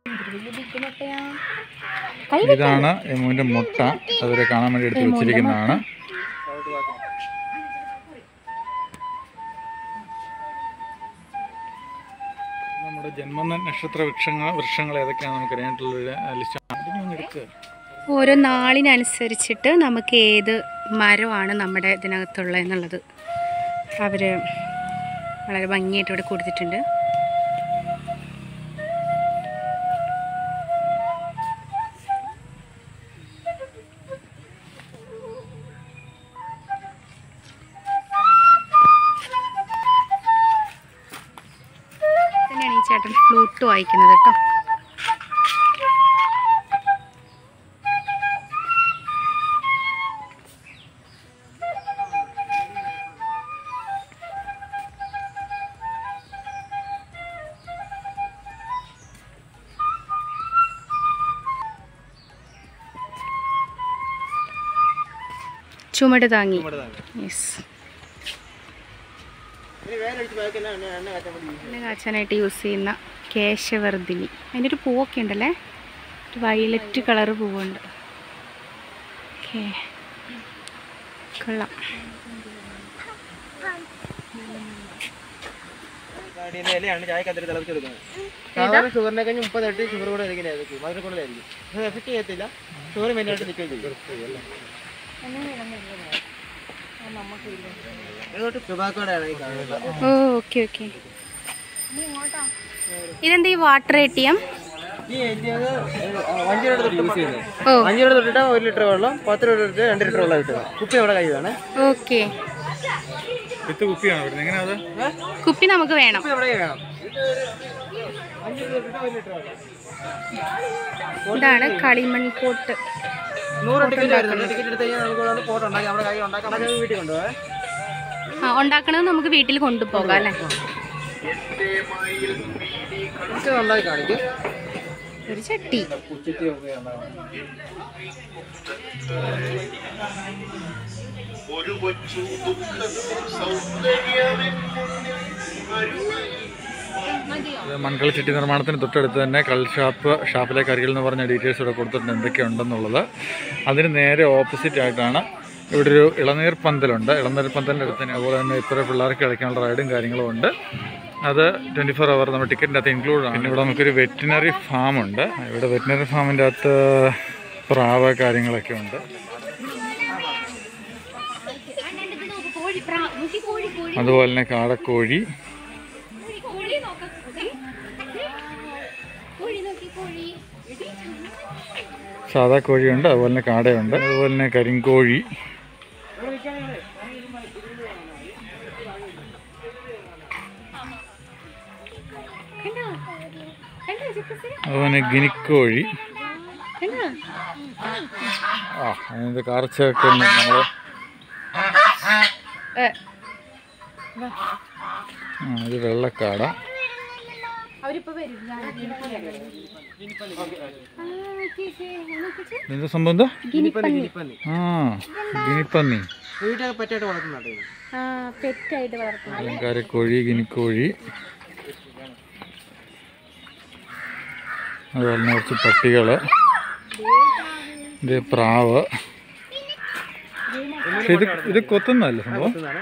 ഇതാണ് എമുവിൻ്റെ മുട്ട അതുവരെ കാണാൻ വേണ്ടി എടുത്ത് വെച്ചിരിക്കുന്നതാണ് നമ്മുടെ ജന്മ നക്ഷത്ര വൃക്ഷങ്ങൾ വൃക്ഷങ്ങൾ ഏതൊക്കെയാണ് നമുക്ക് അറിയാനായിട്ടുള്ള ലിസ്റ്റ് എടുക്കുക ഓരോ നാളിനനുസരിച്ചിട്ട് നമുക്ക് ഏത് മരമാണ് നമ്മുടെ ഇതിനകത്തുള്ളത് എന്നുള്ളത് അവർ വളരെ ഭംഗിയായിട്ട് ഇവിടെ കൊടുത്തിട്ടുണ്ട് തന്നെയാണ് ഈ ചേട്ടൻ ഫ്ലൂട്ട് വായിക്കുന്നത് കേട്ടോ ചുമട് താങ്ങി യെസ് എണ്ണ കാച്ചാനായിട്ട് യൂസ് ചെയ്യുന്ന കേശവർദ്ധിനി അതിൻ്റെ ഒരു പൂവൊക്കെ ഉണ്ടല്ലേ ഒരു വയലറ്റ് കളറ് പൂവുണ്ട് ഓക്കെ കൊള്ളാം ഇലയാണ് ചായക്കത്തിരി തിളപ്പിച്ച് കൊടുക്കുന്നത് സാധാരണ ഷുഗറിനെ കഴിഞ്ഞ് മുപ്പത്തെട്ട് ഷുഗർ കൂടെ ഇരിക്കുന്നതായിരിക്കും മധുരം കൂടുതലായിരിക്കും അത് എഫക്റ്റ് ചെയ്യത്തില്ല ഷുഗർ മെയിനായിട്ട് നിൽക്കുകയും ചെയ്യും ഇതോട്ട് ടുബാക്കോടെയാണ് ഈ കാണുന്നത് ഓ ഓക്കെ ഓക്കെ ഇതെന്താ ഈ വാട്ടർ എ ടി എം ഈ എറ്റിയത് അഞ്ച് രൂപ തൊട്ട് യൂസ് ചെയ്യുന്നത് ഓ അഞ്ച് രൂപ തൊട്ടിട്ട് ഒരു ലിറ്റർ വെള്ളം പത്ത് രൂപ തൊട്ടിട്ട് രണ്ട് ലിറ്റർ വെള്ളം കിട്ടുക കുപ്പി നമ്മുടെ കയ്യിലാണ് ഓക്കെ വിത്ത് കുപ്പിയാണ് വരുന്നത് എങ്ങനെയാ അത് കുപ്പി നമുക്ക് വേണം കുപ്പി നമ്മുടെ കയ്യിൽ വേണം അഞ്ച് രൂപ തൊട്ടിട്ട് ഒരു ലിറ്റർ വെള്ളം ഇതാണ് കളിമൺ പോട്ട് നൂറ് ടിക്കറ്റ് വരുന്നുണ്ട് ടിക്കറ്റ് എടുത്ത് കഴിഞ്ഞാൽ നമുക്ക് ഇവിടെ പോട്ട് ഉണ്ടാക്കി നമ്മുടെ കയ്യിൽ ഉണ്ടാക്കാം നമുക്ക് വീട്ടിൽ കൊണ്ടുപോകാം ആ ഉണ്ടാക്കണത് നമുക്ക് വീട്ടിൽ കൊണ്ടുപോകാം അല്ലേ കുറച്ച് ഉണ്ടാക്കി കാണിക്കും ഒരു ചട്ടി ഇത് മൺകളി ചെട്ടി നിർമ്മാണത്തിന് തൊട്ടടുത്ത് തന്നെ കൽ ഷാപ്പ് ഷാപ്പിലെ കറികൾ എന്ന് പറഞ്ഞ ഡീറ്റെയിൽസ് ഇവിടെ കൊടുത്തിട്ടുണ്ട് എന്തൊക്കെയുണ്ടെന്നുള്ളത് അതിന് നേരെ ഓപ്പോസിറ്റ് ആയിട്ടാണ് ഇവിടെ ഒരു ഇളനീർ പന്തലുണ്ട് ഇളനീർ പന്തലിൻ്റെ അടുത്ത് തന്നെ അതുപോലെ തന്നെ ഇത്ര പിള്ളേർക്ക് കളിക്കാനുള്ള റൈഡും കാര്യങ്ങളും ഉണ്ട് അത് ട്വൻറ്റി ഫോർ അവർ നമ്മുടെ ടിക്കറ്റിൻ്റെ അകത്ത് ഇൻക്ലൂഡ് ആണ് പിന്നെ ഇവിടെ നമുക്കൊരു വെറ്റിനറി ഫാം ഉണ്ട് ഇവിടെ വെറ്റിനറി ഫാമിൻ്റെ അകത്ത് പ്രാവ് കാര്യങ്ങളൊക്കെ ഉണ്ട് അതുപോലെ തന്നെ കാടക്കോഴി സാധാ കോഴിയുണ്ട് അതുപോലെ തന്നെ കാടയുണ്ട് അതുപോലെ തന്നെ കരിങ്കോഴി അതുപോലെ തന്നെ ഗിനിക്കോഴി ആ അതിൻ്റെ കാർച്ചയൊക്കെ നമ്മൾ ഇത് വെള്ളക്കാട അവരിപ്പോ വരും എന്ത് സംഭവം എന്താ ഗിനിപ്പന്നി ഗിനിപ്പന്നി ആ ഗിനിപ്പന്നി വീട്ടിൽ പറ്റായിട്ട് വളർത്തുന്നുണ്ട് ഇത്. ആ പെറ്റായിട്ട് വളർത്തുന്നു അലങ്കാരക്കോഴി ഗിനിക്കോഴി അതുപോലെ തന്നെ കുറച്ച് പട്ടികൾ ഇത് പ്രാവ് പക്ഷെ ഇത് ഇത് കൊത്തുന്നതല്ലേ സംഭവം ഇതാണ്.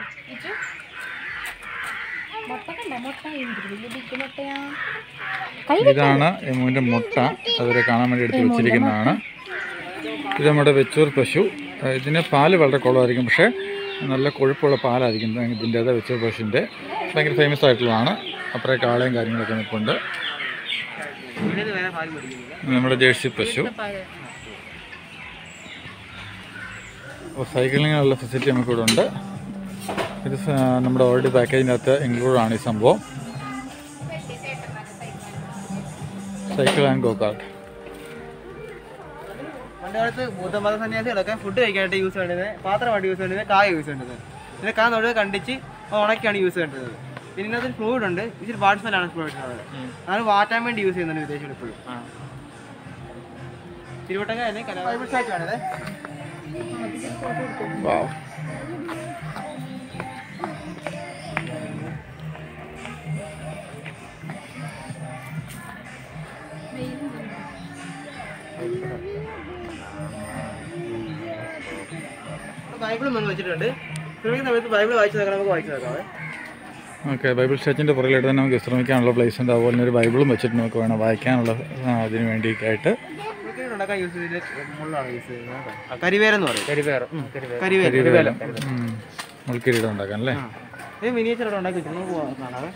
ഇതാണ് എമുവിൻ്റെ മുട്ട അതുവരെ കാണാൻ വേണ്ടി എടുത്ത് വെച്ചിരിക്കുന്നതാണ് ഇത് നമ്മുടെ വെച്ചൂർ പശു ഏഹ് ഇതിന് പാല് വളരെ കുറവായിരിക്കും പക്ഷേ നല്ല കൊഴുപ്പുള്ള പാലായിരിക്കും ഇതിൻ്റെ അത് വെച്ചൂർ പശുവിൻ്റെ ഭയങ്കര ഫേമസ് ആയിട്ടുള്ളതാണ് അപ്പുറേ കാളയും കാര്യങ്ങളൊക്കെ നിൽപ്പുണ്ട് ഇവിടെ നിന്ന് വേറെ പാല് മേടിക്കുന്നില്ല നമ്മുടെ ജേഴ്സി പശു അപ്പോൾ സൈക്ലിങ്ങിനുള്ള ഫെസിലിറ്റി നമുക്കിവിടെ ഉണ്ട് ഇത് സ- നമ്മുടെ ഓൾറെഡി പാക്കേജിനകത്ത് ഇൻക്ലൂഡ് ആണ് ഈ സംഭവം സൈക്കിൾ ആൻഡ് ഗോ കാർട്ട് പണ്ട് കാലത്ത് ബുദ്ധമത സന്യാസികളൊക്കെ ഫുഡ് കഴിക്കാനായിട്ട് യൂസ് വേണ്ടത് പാത്രമായിട്ട് യൂസ് വേണ്ടത് കായ യൂസ് വേണ്ടത് പിന്നെ കാ നടുവ് കണ്ടിച്ച് ഉണക്കിയാണ് യൂസ് വേണ്ടത് പിന്നെ ഇതിനകത്ത് ഫ്ലൂയിഡ് ഉണ്ട് ഇച്ചിരി ബാഡ്സ്മെല്ലാണ് ഫ്ലൂയിഡ് അത് വാറ്റാൻ വേണ്ടി യൂസ് ചെയ്യുന്നുണ്ട് വിദേശികൾ ഇപ്പോഴും തിരുവട്ടങ്ങ കലാ വാവ് ബൈബിളും വന്ന് വെച്ചിട്ടുണ്ട് ശ്രമിക്കുന്ന സമയത്ത് ബൈബിൾ വായിച്ചു നോക്കാം നമുക്ക് വായിച്ചു നോക്കാം ഓക്കെ ബൈബിൾ സ്റ്റാച്ചിൻ്റെ പുറകിലായിട്ട് തന്നെ നമുക്ക് വിശ്രമിക്കാനുള്ള പ്ലേസ് ഉണ്ട് അതുപോലെ തന്നെ ഒരു ബൈബിളും വെച്ചിട്ട് നമുക്ക് വേണം വായിക്കാനുള്ള ആ, അതിന് വേണ്ടിയിട്ടായിട്ട് മുൾക്കിരീടം ഉണ്ടാക്കാൻ യൂസ് ചെയ്തിട്ട് മുള്ളാണ് യൂസ് ചെയ്യുന്നത് കേട്ടോ. കരിവേരെന്ന് പറയും കരിവേര കരിവേല ഉം. മുൾക്കിരീടം ഉണ്ടാക്കാൻ അല്ലേ ഇത് മിനിയേച്ചർ അവിടെ ഉണ്ടാക്കി വെച്ചിട്ട് നമുക്ക് പോകാം കാണാവേ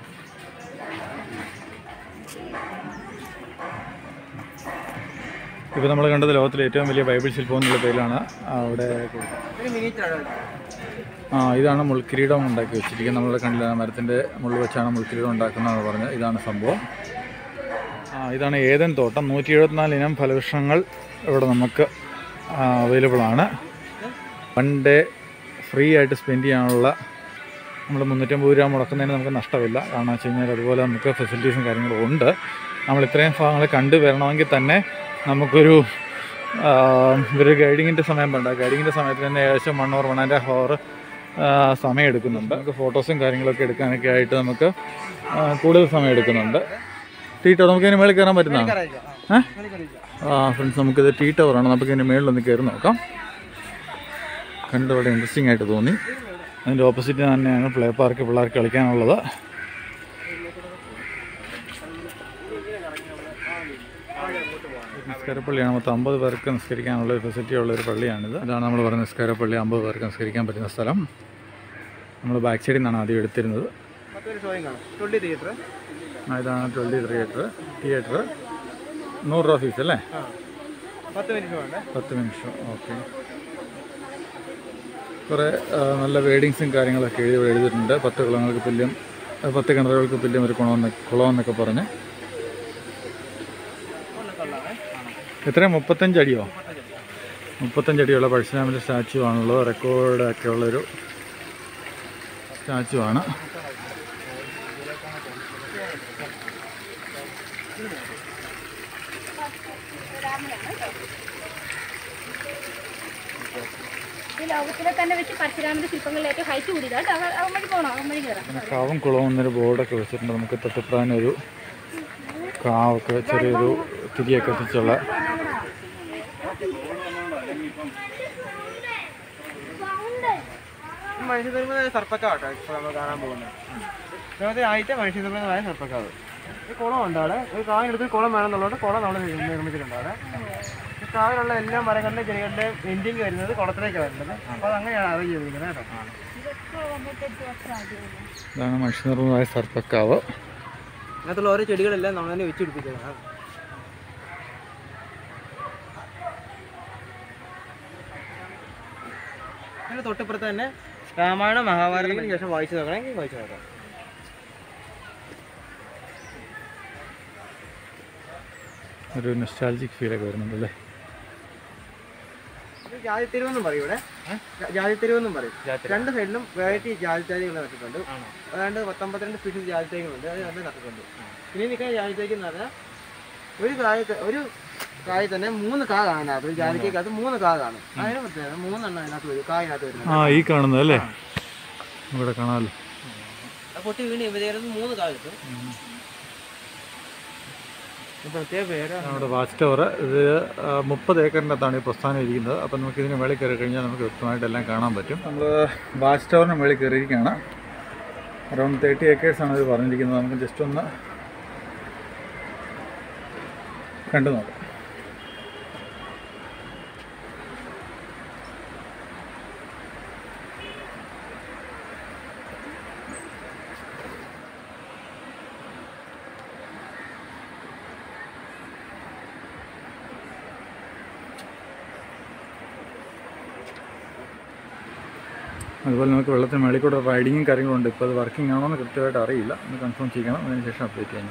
ഇപ്പോൾ നമ്മൾ കണ്ടത് ലോകത്തിലെ ഏറ്റവും വലിയ ബൈബിൾ ശില്പം എന്നുള്ള പേരിലാണ് അവിടെ ഒരു മിനിയേച്ചർ അവിടെ ആ ഇതാണ് മുൾക്കിരീടം ഉണ്ടാക്കി വെച്ചിരിക്കുന്നത് നമ്മൾ കണ്ടില്ല മരത്തിൻ്റെ മുള്ളിൽ വെച്ചാണ് മുൾക്കിരീടം ഉണ്ടാക്കുന്നതെന്ന് പറഞ്ഞ് ഇതാണ് സംഭവം ആ ഇതാണ് ഏതൻ തോട്ടം നൂറ്റി എഴുപത്തിനാല് ഇനം ഫലവൃക്ഷങ്ങൾ ഇവിടെ നമുക്ക് അവൈലബിൾ ആണ് വൺ ഡേ ഫ്രീ ആയിട്ട് സ്പെൻഡ് ചെയ്യാനുള്ള നമ്മൾ മുന്നൂറ്റമ്പത് രൂപ മുടക്കുന്നതിന് നമുക്ക് നഷ്ടമില്ല കാരണം വെച്ച് കഴിഞ്ഞാൽ അതുപോലെ നമുക്ക് ഫെസിലിറ്റീസും കാര്യങ്ങളും ഉണ്ട് നമ്മൾ ഇത്രയും ഭാഗങ്ങൾ കണ്ടു വരണമെങ്കിൽ തന്നെ നമുക്കൊരു ആ, ഇവർ ഗൈഡിങ്ങിൻ്റെ സമയം വേണ്ട ഗൈഡിങ്ങിൻ്റെ സമയത്ത് തന്നെ ഏകദേശം one or one and half hour സമയം എടുക്കുന്നുണ്ട് നമുക്ക് ഫോട്ടോസും കാര്യങ്ങളൊക്കെ എടുക്കാനൊക്കെ ആയിട്ട് നമുക്ക് ആ, കൂടുതൽ സമയം എടുക്കുന്നുണ്ട് ടീ ടവർ നമുക്ക് ഇതിന് മേളിൽ കയറാൻ പറ്റുന്നതാണ് അറിയില്ല ഏ? അറിയില്ല ആ ഫ്രണ്ട്സ് നമുക്കിത് ടീ ടവറാണ് നമുക്ക് ഇതിൻ്റെ മേളിലൊന്ന് കയറി നോക്കാം കണ്ട് വളരെ ഇൻട്രസ്റ്റിംഗ് ആയിട്ട് തോന്നി അതിൻ്റെ ഓപ്പോസിറ്റ് തന്നെയാണ് പ്ലേ പാർക്ക് പിള്ളേർക്ക് കളിക്കാനുള്ളത് നിസ്കാരപ്പള്ളിയാണ് മൊത്തം അമ്പത് പേർക്ക് നിസ്കരിക്കാനുള്ള ഒരു ഫെസിലിറ്റി ഉള്ള ഒരു പള്ളിയാണിത് ഇതാണ് നമ്മൾ പറയുന്ന നിസ്കാരപ്പള്ളി അമ്പത് പേർക്ക് നിസ്കരിക്കാൻ പറ്റുന്ന സ്ഥലം നമ്മൾ ബാക്ക് സൈഡിൽ നിന്നാണ് ആദ്യം എടുത്തിരുന്നത് പത്തൊരു ഷോയും കാണും ട്വൻറ്റി തിയേറ്റർ ആ, ഇതാണ് ട്വൽറ്റി തിയേറ്റർ തിയേറ്റർ നൂറ് രൂപ ഫീസ് അല്ലേ ആ പത്ത് മിനിറ്റ് ഷോ ഉണ്ട് പത്ത് നിമിഷം ഓക്കെ കുറേ ആ, നല്ല വേഡിങ്സും കാര്യങ്ങളൊക്കെ എഴുതി ഇവിടെ എഴുതിയിട്ടുണ്ട് പത്ത് കുളങ്ങൾക്ക് പുല്യം ആ, പത്ത് കിണറുകൾക്ക് പുല്യം ഒരു കുളമെന്ന് കുളമെന്നൊക്കെ പറഞ്ഞ് എത്രയാണ് മുപ്പത്തഞ്ച് അടിയോ മുപ്പത്തഞ്ച് അടിയുള്ള പഴശ്ശിരാമൻ്റെ സ്റ്റാച്ചു ആണുള്ളത് റെക്കോർഡൊക്കെ ഉള്ളൊരു സ്റ്റാച്ചു ആണ് ഈ ലോകത്തിലെ തന്നെ വെച്ച് പരശുരാമന്റെ ശില്പങ്ങളിൽ ഏറ്റവും ഹൈറ്റ് കൂടിയതാ കേട്ടോ അവൻ വഴി പോകണം അവൻ വഴി കയറാം പിന്നെ കാവും കുളവും എന്നൊരു ബോർഡൊക്കെ വെച്ചിട്ടുണ്ട് നമുക്ക് തൊട്ടിപ്രാനൊരു കാവൊക്കെ ചെറിയൊരു തിരിയൊക്കെ എത്തിച്ചുള്ള മനുഷ്യനിർമ്മിത സർപ്പക്കാട്ടോ ഇപ്പോൾ നമ്മൾ കാണാൻ പോകുന്നത് ലോകത്തെ ആദ്യത്തെ മനുഷ്യനിർമ്മിതമായ സർപ്പക്കാവ് ഈ കുളം ഉണ്ട് അവിടെ ഒരു കാവിനടുത്ത് കുളം വേണമെന്നുള്ളത് കുളം നമ്മൾ നിർമ്മിച്ചിട്ടുണ്ട് അവിടെ ഈ കാവിലുള്ള എല്ലാ മരങ്ങളുടെയും ചെടികളുടെയും എൻഡിങ് വരുന്നത് കുളത്തിലേക്ക് വരുന്നത് അപ്പോൾ അത് അങ്ങനെയാണ് അത് ചെയ്തിരിക്കുന്നത് കേട്ടോ ഇതാണ് മനുഷ്യനിർമ്മമായ സർപ്പക്കാവ് അതിനകത്തുള്ള ഓരോ ചെടികളെല്ലാം നമ്മൾ തന്നെ വെച്ച് പിടിപ്പിച്ചതാണ് അതിന് തൊട്ടിപ്പുറത്ത് തന്നെ രാമായണ മഹാഭാരതത്തിന് ശേഷം വായിച്ചു നോക്കണമെങ്കിൽ വായിച്ചു നോക്കാം ഒരു നൊസ്റ്റാലജിക് ഫീലൊക്കെ വരുന്നുണ്ട് അല്ലേ ഇത് ജാതിത്തെരുവെന്നും പറയും ഇവിടെ ജാ- ജാതിത്തെരുവെന്നും പറയും രണ്ട് സൈഡിലും വെറൈറ്റി ജാതിത്തേരികൾ നട്ടിട്ടുണ്ട് അതാണ്ട് പത്തൊമ്പത്തിരണ്ട് സ്പീഷീസ് ജാതിത്തേക്കുന്നുണ്ട് അത് രണ്ട് നട്ടിട്ടുണ്ട് ഇനി നിൽക്കുന്ന ജാതിത്തേക്ക് എന്ന് പറഞ്ഞാൽ ഒരു കായ ഒരു കായ തന്നെ മൂന്ന് കാ കാണാം ഒരു ജാതിക്കകത്ത് മൂന്ന് കാ കാണും അതിന് പ്രത്യേകത മൂന്നെണ്ണം അതിനകത്ത് വരും കായതിനകത്ത് വരുന്നത് ആ ഈ കാണുന്നത് അല്ലേ ഇവിടെ കാണാമല്ലോ ആ പൊട്ടി വീണ് കഴിയുമ്പോഴത്തേക്കും മൂന്ന് കാ കിട്ടും ഇത് പ്രത്യേക പേരാണ് നമ്മുടെ വാച്ച് ടവർ ഇത് ആ, മുപ്പത് ഏക്കറിൻ്റെ അകത്താണ് ഈ പ്രസ്ഥാനം ഇരിക്കുന്നത് അപ്പം നമുക്ക് ഇതിന് മേളിൽ കയറി കഴിഞ്ഞാൽ നമുക്ക് വ്യക്തമായിട്ട് എല്ലാം കാണാൻ പറ്റും നമ്മൾ വാച്ച് ടവറിന് മേളിൽ കയറിയിരിക്കുകയാണ് അറൗണ്ട് തേർട്ടി ഏക്കേഴ്സാണ് ഇത് പറഞ്ഞിരിക്കുന്നത് നമുക്ക് ജസ്റ്റ് ഒന്ന് കണ്ടു നോക്കാം അതുപോലെ നമുക്ക് വെള്ളത്തിന് മേളിൽ കൂടെ റൈഡിങ്ങും കാര്യങ്ങളും ഉണ്ട് ഇപ്പോൾ അത് വർക്കിംഗ് ആണോ എന്ന് കൃത്യമായിട്ട് അറിയില്ല ഒന്ന് കൺഫേം ചെയ്യണം അതിന് ശേഷം അപ്ഡേറ്റ് ചെയ്യാൻ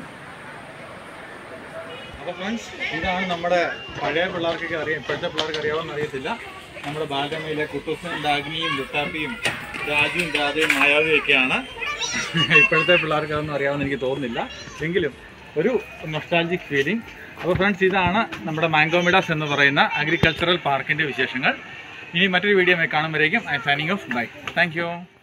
അപ്പോൾ ഫ്രണ്ട്സ് ഇതാണ് നമ്മുടെ പഴയ പിള്ളേർക്കൊക്കെ അറിയാം ഇപ്പോഴത്തെ പിള്ളേർക്ക് അറിയാമെന്ന് അറിയത്തില്ല നമ്മുടെ ബാലരമയിലെ കുട്ടൂസനും ഡാഗ്നിയും ലുട്ടാപ്പിയും രാജുവും രാധയും മായാവിയും ഒക്കെയാണ് ഇപ്പോഴത്തെ പിള്ളേർക്ക് അതൊന്നും അറിയാമെന്ന് എനിക്ക് തോന്നുന്നില്ല എങ്കിലും ഒരു നൊസ്റ്റാലജിക് ഫീലിംഗ് അപ്പോൾ ഫ്രണ്ട്സ് ഇതാണ് നമ്മുടെ മാംഗോമിഡാസ് എന്ന് പറയുന്ന അഗ്രികൾച്ചറൽ പാർക്കിൻ്റെ വിശേഷങ്ങൾ ഇനി മറ്റൊരു വീഡിയോ കാണുമ്പോഴേക്കും I signing off bye thank U